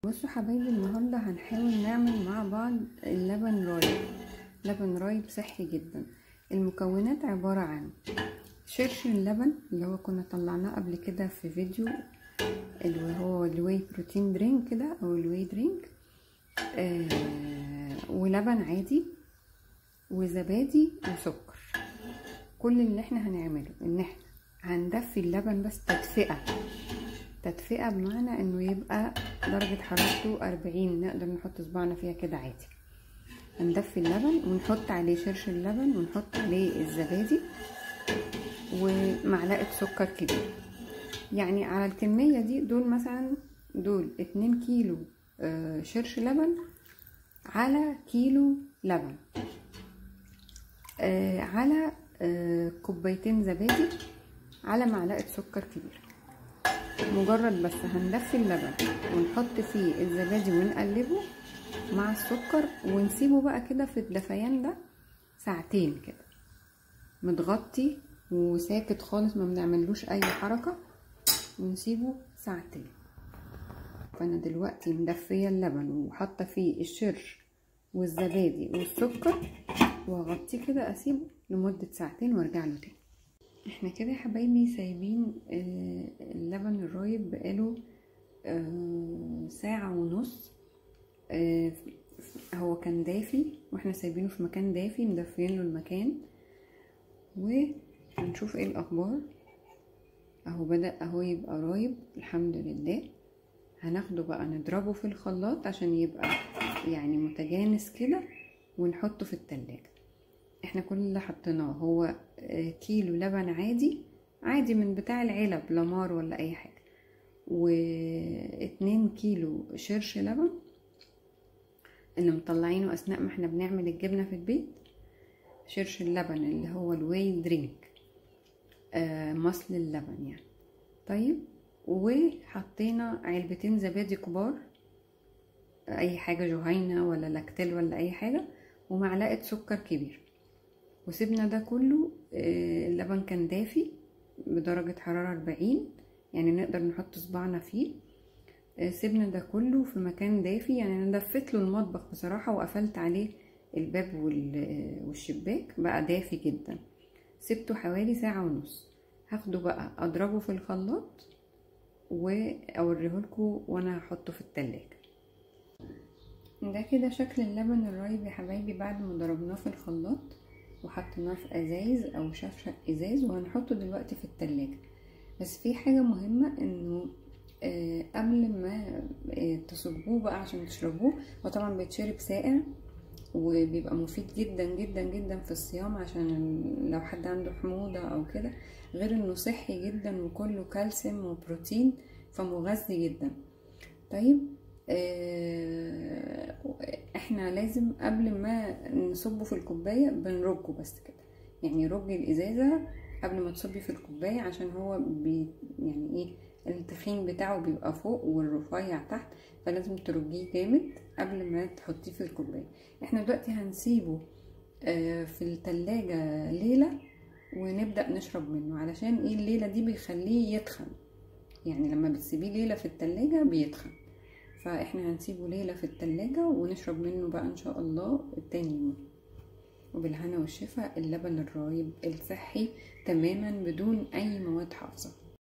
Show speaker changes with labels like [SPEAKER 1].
[SPEAKER 1] بصوا حبايبي النهارده هنحاول نعمل مع بعض اللبن رايب لبن رايب صحي جدا المكونات عبارة عن شرش اللبن اللي هو كنا طلعناه قبل كده في فيديو اللي هو الواي بروتين درينك كده او الواي درينك آه ولبن عادي وزبادي وسكر كل اللي احنا هنعمله ان احنا هندفي اللبن بس تدفئة تدفئة بمعنى انه يبقى درجة حرارته أربعين نقدر نحط صباعنا فيها كده عادي هندفي اللبن ونحط عليه شرش اللبن ونحط عليه الزبادي ومعلقة سكر كبير يعني على الكمية دي دول مثلا دول اتنين كيلو شرش لبن على كيلو لبن على كوبايتين زبادي على معلقة سكر كبير مجرد بس هندفي اللبن ونحط فيه الزبادي ونقلبه مع السكر ونسيبه بقى كده في الدفيان ده ساعتين كده متغطي وساكت خالص ما بنعملوش اي حركة ونسيبه ساعتين فانا دلوقتي مدفية اللبن وحاطة فيه الشرش والزبادي والسكر واغطيه كده اسيبه لمدة ساعتين وارجع له تاني احنا كده يا حبايبي سايبين اللبن الرايب بقاله ساعة ونص هو كان دافي واحنا سايبينه في مكان دافي مدفيين له المكان وهنشوف ايه الاخبار اهو بدأ اهو يبقى رايب الحمد لله هناخده بقى نضربه في الخلاط عشان يبقى يعني متجانس كده ونحطه في التلاجة احنا كل اللي حطيناه هو كيلو لبن عادي عادي من بتاع العلب لمار ولا اي حاجة واتنين كيلو شرش لبن اللي مطلعينه اثناء ما احنا بنعمل الجبنة في البيت شرش اللبن اللي هو الواي درينك آه مصل اللبن يعني طيب وحطينا علبتين زبادي كبار اي حاجة جهينة ولا لاكتيل ولا اي حاجة ومعلقة سكر كبير وسيبنا ده كله اللبن كان دافي بدرجة حرارة أربعين يعني نقدر نحط صباعنا فيه سيبنا ده كله في مكان دافي يعني انا دفيت له المطبخ بصراحة وقفلت عليه الباب والشباك بقى دافي جدا سبته حوالي ساعة ونص هاخده بقى اضربه في الخلاط واوريهولكوا وانا هحطه في التلاجة ده كده شكل اللبن الرايب يا حبايبي بعد ما ضربناه في الخلاط وحطيناه في ازايز او شفشق ازاز وهنحطه دلوقتي في التلاجة بس في حاجة مهمة انه آه قبل ما آه تصبوه بقى عشان تشربوه وطبعا بيتشرب ساقع وبيبقى مفيد جدا جدا جدا في الصيام عشان لو حد عنده حموضة او كده غير انه صحي جدا وكله كالسيوم وبروتين فمغذي جدا طيب آه احنا لازم قبل ما نصبه في الكوباية بنرجه بس كده يعني رج الازازة قبل ما تصبي في الكوباية عشان هو بي يعني ايه التخين بتاعه بيبقى فوق والرفيع تحت فلازم ترجيه جامد قبل ما تحطيه في الكوباية احنا دلوقتي هنسيبه آه في التلاجة ليلة ونبدأ نشرب منه علشان ايه الليلة دي بيخليه يتخن يعني لما بتسيبيه ليلة في التلاجة بيتخن فاحنا هنسيبه ليلة في التلاجة ونشرب منه بقى ان شاء الله التاني يوم وبالهنا والشفا اللبن الرايب الصحي تماما بدون اي مواد حافظه